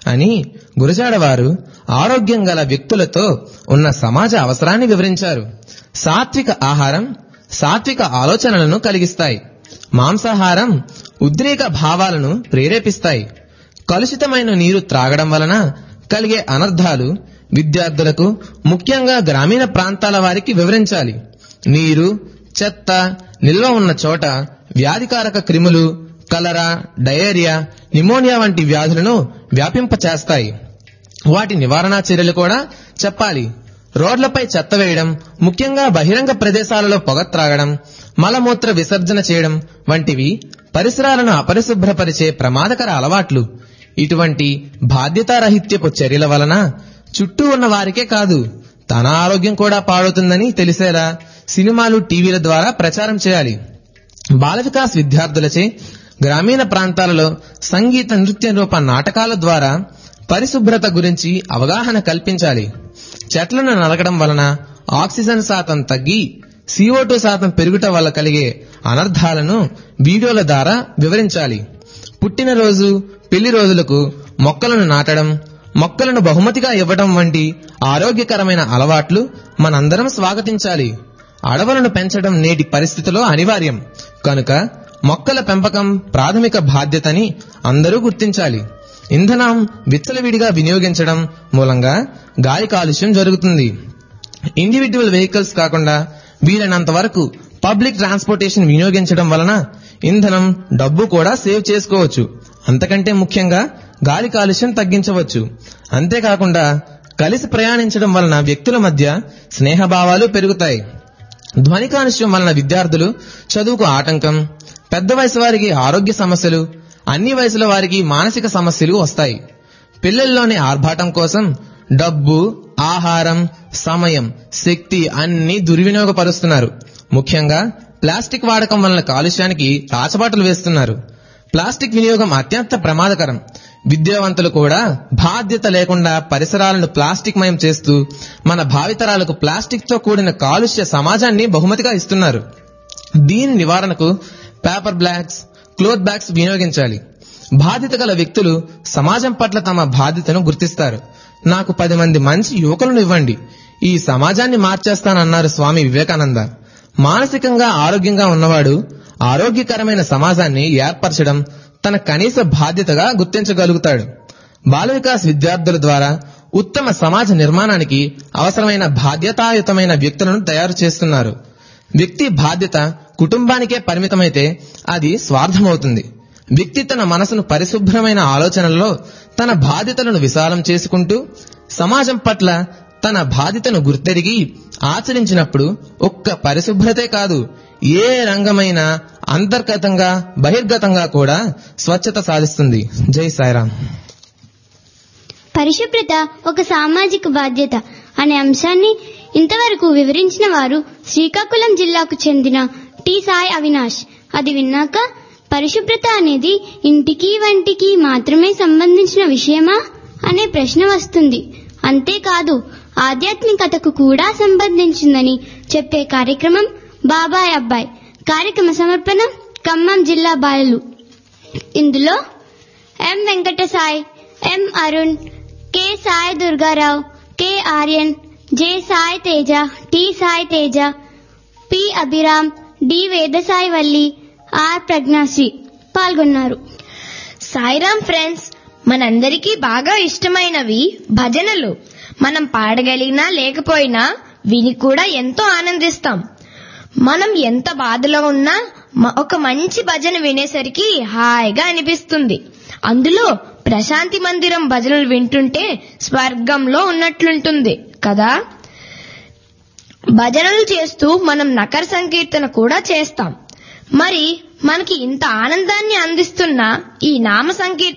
అని గురజాడ వారు ఆరోగ్యం గల వ్యక్తులతో ఉన్న సమాజ అవసరాన్ని వివరించారు సాత్విక ఆహారం సాత్విక ఆలోచనలను కలిగిస్తాయి మాంసాహారం ఉద్రేక భావాలను ప్రేరేపిస్తాయి కలుషితమైన నీరు త్రాగడం వలన కలిగే అనర్థాలు విద్యార్థులకు ముఖ్యంగా గ్రామీణ ప్రాంతాల వారికి వివరించాలి నీరు చెత్త నిల్వ ఉన్న చోట వ్యాధికారక క్రిములు కలరా డయేరియా నిమోనియా వంటి వ్యాధులను వ్యాపింపచేస్తాయి వాటి నివారణా చర్యలు కూడా చెప్పాలి రోడ్లపై చెత్త వేయడం ముఖ్యంగా బహిరంగ ప్రదేశాలలో పొగ త్రాగడం మలమూత్ర విసర్జన చేయడం వంటివి పరిసరాలను అపరిశుభ్రపరిచే ప్రమాదకర అలవాట్లు ఇటువంటి బాధ్యతారహిత్యపు చర్యల వలన చుట్టూ ఉన్న వారికే కాదు తన ఆరోగ్యం కూడా పాడవుతుందని తెలిసేలా సినిమాలు టీవీల ద్వారా ప్రచారం చేయాలి బాల వికాస్ విద్యార్థులచే గ్రామీణ ప్రాంతాలలో సంగీత నృత్య రూప నాటకాల ద్వారా పరిశుభ్రత గురించి అవగాహన కల్పించాలి చెట్లను నరకడం వలన ఆక్సిజన్ శాతం తగ్గి CO2 శాతం పెరుగుట వల్ల కలిగే అనర్థాలను వీడియోల ద్వారా వివరించాలి పుట్టినరోజు పెళ్లి రోజులకు మొక్కలను నాటడం మొక్కలను బహుమతిగా ఇవ్వడం వంటి ఆరోగ్యకరమైన అలవాట్లు మనందరం స్వాగతించాలి అడవులను పెంచడం నేటి పరిస్థితిలో అనివార్యం కనుక మొక్కల పెంపకం ప్రాథమిక బాధ్యతని అందరూ గుర్తించాలి ఇంధనం విచ్చలవిడిగా వినియోగించడం మూలంగా గాలి కాలుష్యం జరుగుతుంది ఇండివిడ్యువల్ వెహికల్స్ కాకుండా వీలైనంత వరకు పబ్లిక్ ట్రాన్స్పోర్టేషన్ వినియోగించడం వలన ఇంధనం డబ్బు కూడా సేవ్ చేసుకోవచ్చు అంతకంటే ముఖ్యంగా గాలి కాలుష్యం తగ్గించవచ్చు అంతేకాకుండా కలిసి ప్రయాణించడం వలన వ్యక్తుల మధ్య స్నేహభావాలు పెరుగుతాయి ధ్వని కాలుష్యం వలన విద్యార్థులు చదువుకు ఆటంకం పెద్ద వయసు వారికి ఆరోగ్య సమస్యలు అన్ని వయసుల వారికి మానసిక సమస్యలు వస్తాయి పిల్లల్లోని ఆర్భాటం కోసం డబ్బు ఆహారం సమయం శక్తి అన్ని దుర్వినియోగపరుస్తున్నారు ముఖ్యంగా ప్లాస్టిక్ వాడకం వలన కాలుష్యానికి రాచబాటలు వేస్తున్నారు ప్లాస్టిక్ వినియోగం అత్యంత ప్రమాదకరం విద్యావంతులు కూడా బాధ్యత లేకుండా పరిసరాలను ప్లాస్టిక్ మయం చేస్తూ మన భావితరాలకు ప్లాస్టిక్ తో కూడిన కాలుష్య సమాజాన్ని బహుమతిగా ఇస్తున్నారు దీని నివారణకు పేపర్ బ్లాగ్స్ క్లోత్ బ్యాగ్స్ వినియోగించాలి బాధ్యత గల వ్యక్తులు సమాజం పట్ల తమ బాధ్యతను గుర్తిస్తారు నాకు పది మంది మంచి యువకులను ఇవ్వండి ఈ సమాజాన్ని మార్చేస్తానన్నారు స్వామి వివేకానంద మానసికంగా ఆరోగ్యంగా ఉన్నవాడు ఆరోగ్యకరమైన సమాజాన్ని ఏర్పరచడం తన కనీస బాధ్యతగా గుర్తించగలుగుతాడు బాల వికాస్ విద్యార్థుల ద్వారా ఉత్తమ సమాజ నిర్మాణానికి అవసరమైన బాధ్యతాయుతమైన వ్యక్తులను తయారు చేస్తున్నారు వ్యక్తి బాధ్యత కుటుంబానికే పరిమితమైతే అది స్వార్థమవుతుంది వ్యక్తి తన మనసును పరిశుభ్రమైన ఆలోచనల్లో తన బాధ్యతలను విశాలం చేసుకుంటూ సమాజం పట్ల తన బాధ్యతను గుర్తెరిగి ఆచరించినప్పుడు ఒక్క పరిశుభ్రతే కాదు ఏ రంగమైనా అంతర్గతంగా బహిర్గతంగా కూడా స్వచ్ఛత సాధిస్తుంది జై సాయిరామ్ పరిశుభ్రత ఒక సామాజిక బాధ్యత అనే అంశాన్ని ఇంతవరకు వివరించిన వారు శ్రీకాకుళం జిల్లాకు చెందిన టి సాయి అవినాష్ అది విన్నాక పరిశుభ్రత అనేది ఇంటికి వంటికి మాత్రమే సంబంధించిన విషయమా అనే ప్రశ్న వస్తుంది అంతేకాదు ఆధ్యాత్మికతకు కూడా సంబంధించిందని చెప్పే కార్యక్రమం బాబాయ్ అబ్బాయ్ కార్యక్రమ సమర్పణ ఖమ్మం జిల్లా బాలలు ఇందులో M Venkatasai M Arun K Sai Durgarao K Aryan J Sai Teja T Sai Teja P Abhiram D Vedasai Valli R Prajnasri పాల్గొన్నారు సాయిరామ్ ఫ్రెండ్స్ మనందరికీ బాగా ఇష్టమైనవి భజనలు మనం పాడగలిగినా లేకపోయినా విని కూడా ఎంతో ఆనందిస్తాం మనం ఎంత బాధలో ఉన్నా మ- ఒక మంచి భజన వినేసరికి హాయిగా అనిపిస్తుంది అందులో ప్రశాంతి మందిరం భజనలు వింటుంటే స్వర్గంలో ఉన్నట్లుంటుంది కదా భజనలు చేస్తూ మనం నకర సంకీర్తన కూడా చేస్తాం మరి మనకి ఇంత ఆనందాన్ని అందిస్తున్న ఈ నామ సంకీర్తన